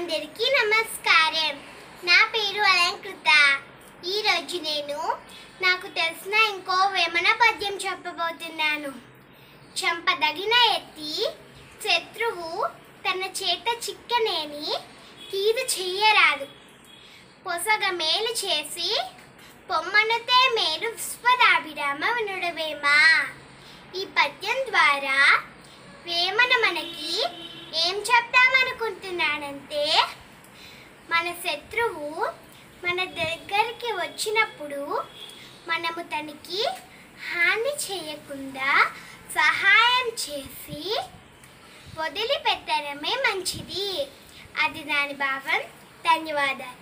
అందరికీ నమస్కారం నా పేరు అలంకృత ఈరోజు నేను నాకు తెలిసిన ఇంకో వేమన పద్యం చెప్పబోతున్నాను చంపదగిన ఎత్తి శత్రువు తన చేత చిక్కనేని కీదు చెయ్యరాదు పొసగ మేలు చేసి పొమ్మనతే మేలు విశ్వదాభిరామ వినుడవేమా ఈ పద్యం ద్వారా వేమన మనకి ఏం చెప్తామనుకుంటున్నానంటే మన శత్రువు మన దగ్గరికి వచ్చినప్పుడు మనము తనకి హాని చేయకుండా సహాయం చేసి వదిలిపెట్టడమే మంచిది అది దాని భావం ధన్యవాదాలు